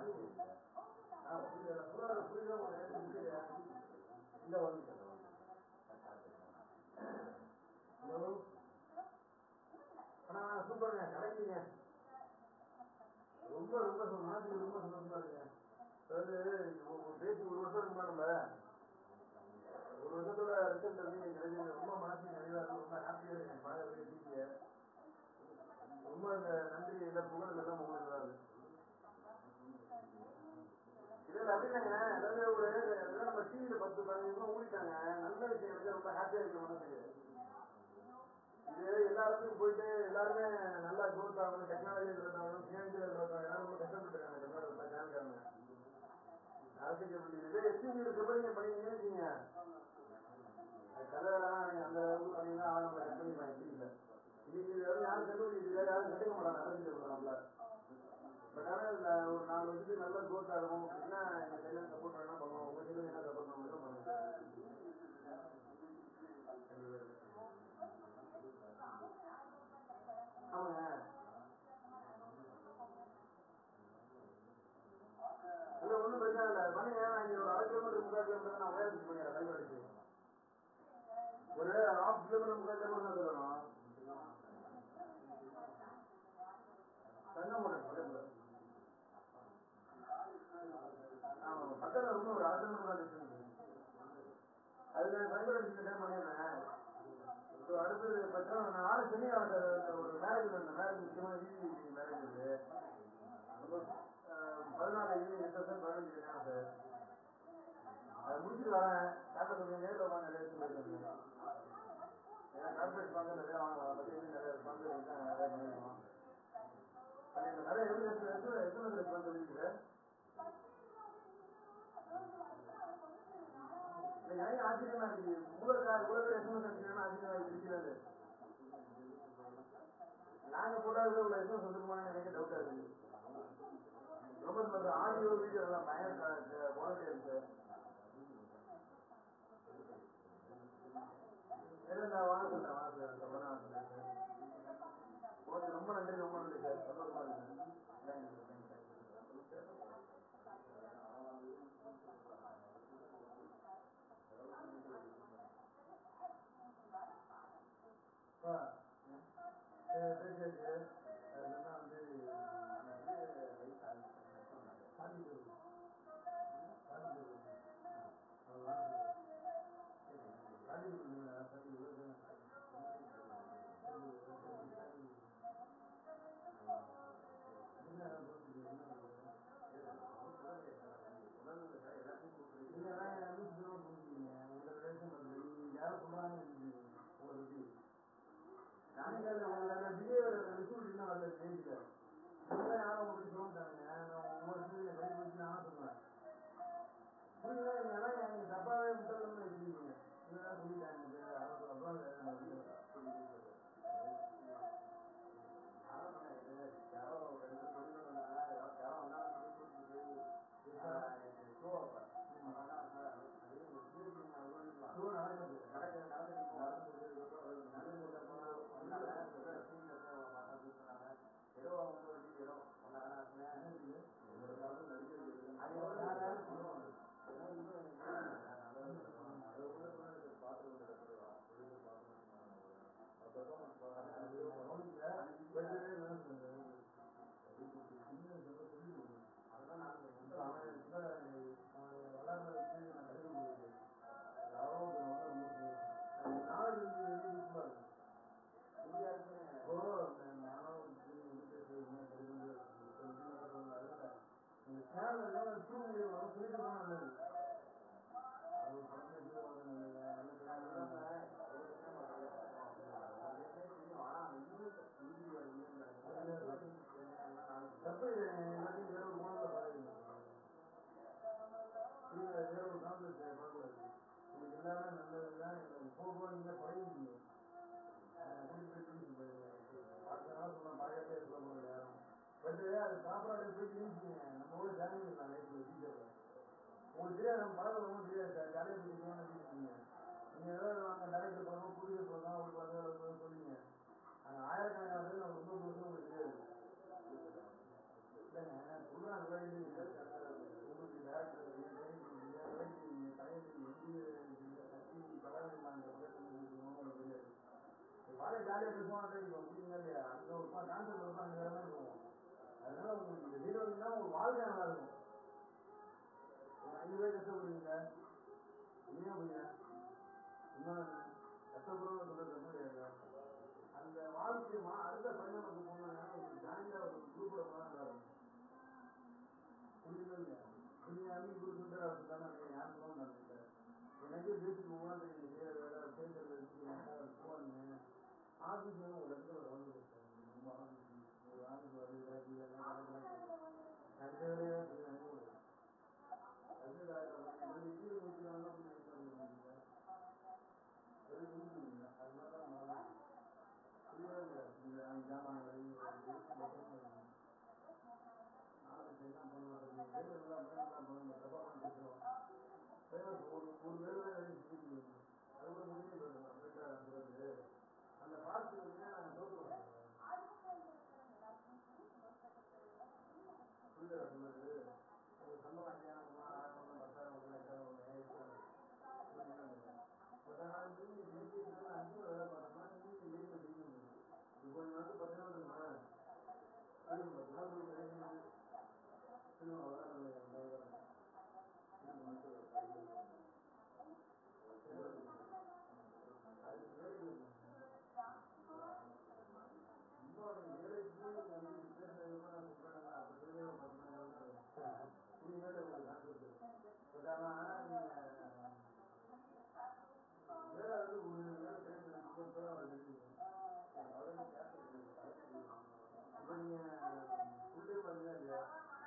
இந்த வந்து ஹலோ அண்ணா சூப்பருங்க கிடைக்குங்க ரொம்ப ரொம்ப சு- மனசுக்கு ரொம்ப சந்தோஷமா இருக்குங்க அதாவது ஒரு ஒரு பேச்சு ஒரு வருஷம் இருக்குமா நம்ம ஒரு வருஷத்தோட ரிசல்ட் வந்து இன்னைக்கு கிடைச்சது ரொம்ப மனசுக்கு நிறைவா இருக்கு ரொம்ப ஹாப்பியா இருக்கு பார்க்கவே டிவிய ரொம்ப இந்த நன்றி இல்ல புகழ் எல்லாம் உங்களுக்கு தான் அது. இல்ல இல்ல அப்படி இல்லைங்க அதாவது ஒரு அதாவது நம்ம டிவியில பத்து பதினஞ்சு நிமிஷம் ஊடிட்டாங்க நல்ல விஷயம் கிடைச்சா ரொம்ப ஹாப்பியா இருக்கு மனசுக்கு இது எல்லா இடத்துக்கும் போயிட்டு எல்லாருமே நல்லா growth ஆகணும் டெக்னாலஜி growth ஆகணும் ஃபினான்சியல் growth ஆகணும் எல்லாரும் ரொம்ப கஷ்டப்பட்டு இருக்காங்க தமிழ்நாடு சேனல்காரங்க அரசு கேபிள் இதே எஸ்டிவி இருக்கப்ப நீங்க பண்ணீங்கன்னு வச்சுங்க அது கதையெல்லாம் நீங்க அந்த அளவுக்கு பண்ணீங்கன்னா அவன் நம்மளை கட் பண்ணிப்பான் எஸ்டிவில இன்னைக்கு இது வந்து யாரும் கண்டுபிடிக்கிறது யாரும் கண்டுக்க மாட்டாங்க அரசு கேபிள் நம்மள பட் ஆனா இதுல ஒரு நாலு வருஷத்துக்கு நல்ல growth ஆகணும் அப்படின்னா எங்க சைட்ல சப்போர்ட் வேணா பண்ணுவோம் உங்க சைட்ல என்ன சப்போர்ட் பண்ண முடியும் பண்ணுங்க ஆமாங்க இல்ல ஒண்ணும் பிரச்சனை இல்ல பண்ணுங்க நான் இங்க ஒரு அரை கிலோமீட்டர் முக்கால் கிலோமீட்டர் நான் உயரத்துக்கு பண்ணிடுறேன் டைம் அடிச்சு ஒரு ஹாஃப் கிலோமீட்டர் முக்கால் கிலோமீட்டர் தான் சொல்லணும் தங்கமோட்டர் பக்கத்துல ஆமா பக்கத்துல ரொம்ப ஒரு அரை கிலோமீட்டர் தான் டிஸ்டன்ஸ் அதுல ஃபைபர் அடிச்சு டைம் பண்ணிடுறேன் ஸோ அடுத்தது பார்த்தா நான் நாளை சனிக்கிழமை சார் ஒரு மேரேஜ் இருந்தேன் மேரேஜ் முக்கியமான வீதி மேரேஜ் இருக்கு அப்போ, அஹ், பதினாலு ஈவினிங் எட்டு வருஷம் பதினஞ்சு கல்யாணம் சார் அது முடிச்சுட்டு வரேன் டாக்டர் கொஞ்சம் நேரில் வாங்க நிறைய சொல்லியிருக்காங்க ஏன்னா கார்பரேட் ஸ்பான்சர் நிறைய வாங்கலாம் அதை பற்றி இன்னும் நிறைய ஸ்பான்சர் இருக்கு நிறைய பண்ணிருக்கோம் பண்ணிருக்கோம் நிறைய எவ்வளோ எத்தனை எத்தனை ஸ்பான்சர் இருக்கு சார் இல்ல, எனக்கு ஆச்சரியமா இருக்கு உங்களுக்கு உங்களுக்கு எஸ்எம்எஸ் அனுப்பினா ஆச்சரியமா இருக்கு இருக்கிறது நாங்க போடாத உள்ள எஸ்எம்எஸ் வந்துருமான்னு எனக்கு டவுட்டா இருக்கு ரொம்ப சந்தோஷம் ஆடியோ வீடியோ எல்லாம் பயங்கர குவாலிட்டியா இருக்கு சார் நான் வாங்க சொல்றேன் வாங்க சார் ரொம்ப நான் சொல்றேன் ஓகே ரொம்ப நன்றி ரொம்ப நன்றி சார் சந்தோஷமா இருக்கு தேங்க்யூ தேங்க்யூ பேசியாச்சு அதுனா வந்து சாதி தேர்வு சாதி தேர்வு சாதி தேர்வு யாரும் சொல்றாங்க உங்களை பத்தி நாளைக்கு அந்த உங்களோட பிஏ ரிசல்ட் இன்னும் வரல ஸ்டேஜ்ல நீங்களே யாரும் உங்களுக்கு சொல்லிட்டாங்க நான் ஒவ்வொரு சூழ்நிலை பயன்படுத்தி நான் சொல்லுவேன் புரியல நீங்க எல்லாம் எனக்கு தப்பாவே முட்டல் வச்சிருக்கீங்க இதெல்லாம் சொல்லிட்டாங்க எனக்கு அப்புறம் தப்பு எல்லாத்தையும் வேற ஒரு கோணத்துல பாருங்க புரியல வேற ஒரு கான்செப்ட் பார்க்கக்கூடாது உங்களுக்கு எல்லாமே நல்லதுதான் எனக்கு போக நீங்க பழகிட்டீங்க அதனால சொன்ன பழகத்தே சொல்ல போறது யாரும் பட் அது ப்ராப்பராக போய் யூசிங்க நம்ம கூட ஜாயின் பண்ணலாம் லைஃப்ல ஃபியூச்சர்ல உங்களுக்கு தெரியாது நம்ம பழக்கம் ரொம்ப தெரியாது சார் ஜாலியாக போய் இருக்கீங்க நீங்க ஏதாவது அங்கே டேரக்டர் பார்க்கணும் புரியுது பார்க்கணும் அவருக்கு வந்து சொல்லுங்க அங்கே ஆயிரக்கணக்கான பேர் நம்ம ரொம்ப தூரம் உங்களுக்கு தெரியாது இல்லைங்க சொல்றேன் எல்லாம் நல்லா எழுதுவீங்க உங்களுக்கு டேரக்டர் ட்ரைனிங் கொடுப்பீங்க விளைக்கிறீங்க தலைவர் எந்த கட்சி பலவீனமான உங்களுக்கு தெரியாது வாழை ஜாலியாக பேசுவாங்க தெரியும் புரியுதுங்க இல்லையா அங்கே ஒரு கான்செப்ட் இருக்கும் அங்கே வேற மாதிரி இருக்கும் அதனால உங்களுக்கு இந்த ஹீரோயின்னா உங்களுக்கு வாழ்க்கை நல்லா இருக்கும் ஒரு அஞ்சு பேர் கஷ்டப்படுவீங்க உண்மையா புரியா உண்மை கஷ்டப்படுறவங்க சொல்றது தப்பு கிடையாது அந்த வாழ்க்கை மா அடுத்த பயணத்துக்கு போனாங்க ஒரு ஜாலியா ஒரு குரூப்ல போனா நல்லா இருக்கும் புரியுதா இல்லையா புரியாமி குரு சுந்தர தானே யார் சொல்லுவாங்க இல்லை எனக்கு பேசிட்டு போவான்னு நீங்க செய்யற வேலை பேசுறது போவாங்க ஆபீஸ் ஒரு இடத்துல வந்து ரொம்ப ஆபீஸ் ஒரு ஆபீஸ் வந்து அடுத்த வேலையா அடுத்த வேலை வீடு முடிச்சுவாங்க அது மாதிரி தான் மாறும் புரியுதா இல்லையா இந்த ஜாமான் ஒரு ஒரு வேலை அது ஒரு முடிவு அந்த பார்த்து நாங்கள் தோற்றுவோம் புரியுதா சொன்னது ஒரு சம்பளம் அஞ்சாயிரம் ஆயிரம் பத்தாயிரம் லட்சம் அஞ்சு வேலை பார்த்தோம்னா நீங்க லீவ்ல செய்யணும் இப்போ கொஞ்ச நாள் பார்த்தீங்கன்னா பத்து நாள் திரும்ப அவ்வளோதான் நீங்க உள்ளே பாருங்க இல்லையா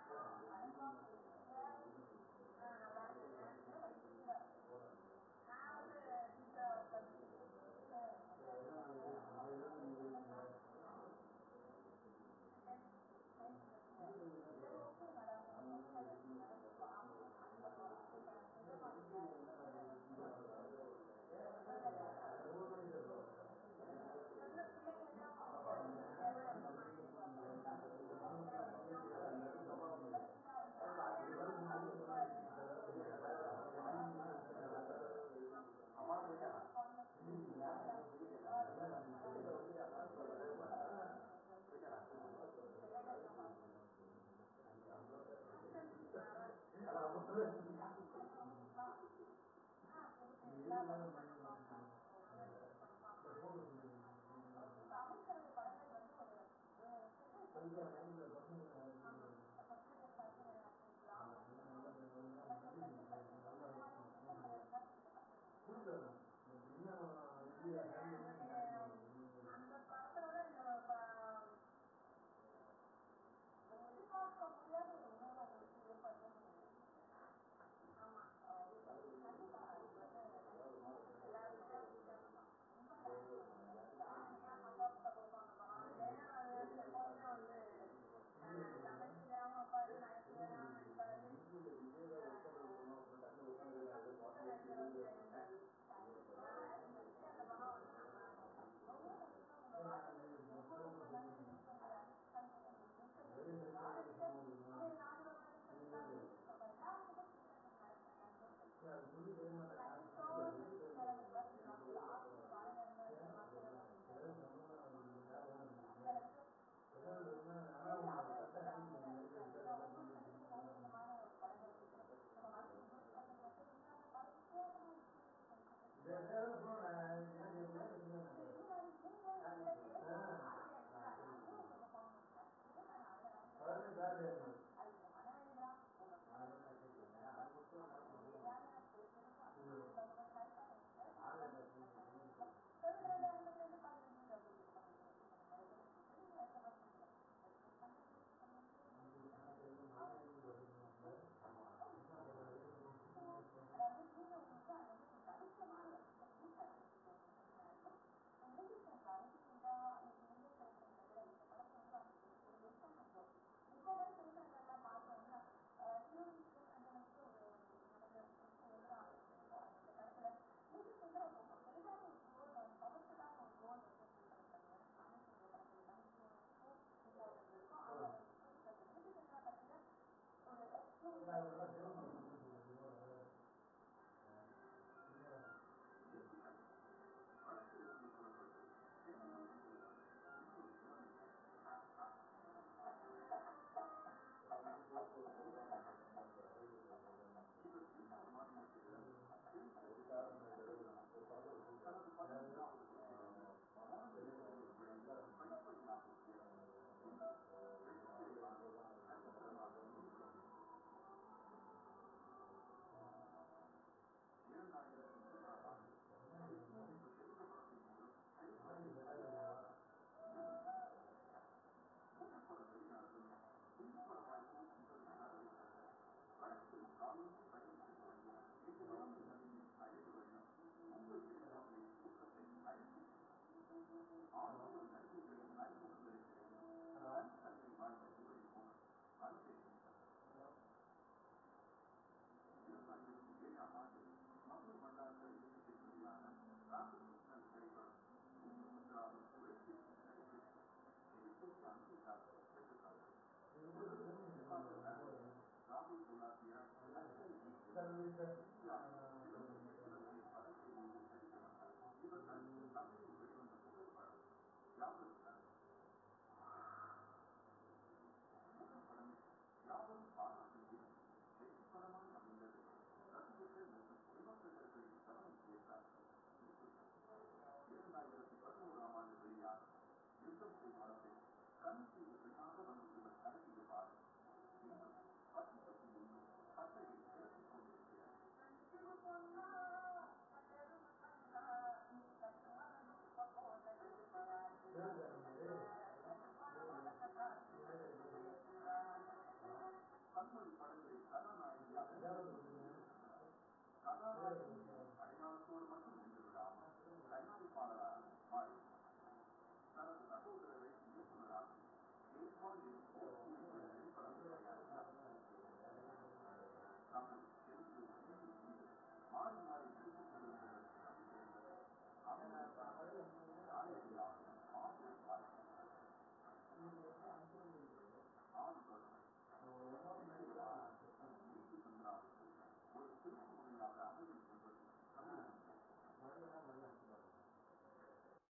அந்த படத்தோட இந்த ப- எதிர்பார்க்க முடியாத ஒரு உணர்வை வந்து ஏற்படுத்த முடியும் ஆமா கண்டிப்பா அது வந்து எல்லாருமே ரொம்ப தனியா சந்தோஷத்தை கொடுக்கும் அந்த படம் ஏன்னா அது வந்து எப்பவுமே வந்து அஹ், தங்கச்சி இல்லாம உட்காந்து நகைச்சி இல்லாம இருக்காது அந்த படம் வந்து ஆறுநூறு நடிகைகளின் அறிமுகங்களுக்கிறேன் தனித்தன்மை வாய்ந்த புகழின் முகம் அனுசரிக்கின்றனர் இரண்டாயிரத்தி ஏழாம் ஆண்டு மதுர் மண்டாக்கர் இயக்கத்தில் வெளியான ராமகிருஷ்ணன் திரைப்படம் சுந்தராவின் உழைப்பிற்கு நடிப்பிற்கு மிகப்பெரிய அங்கீகாரம் பெற்றுள்ளார்கள் ராகுல் குலாபியா இந்தியாவின்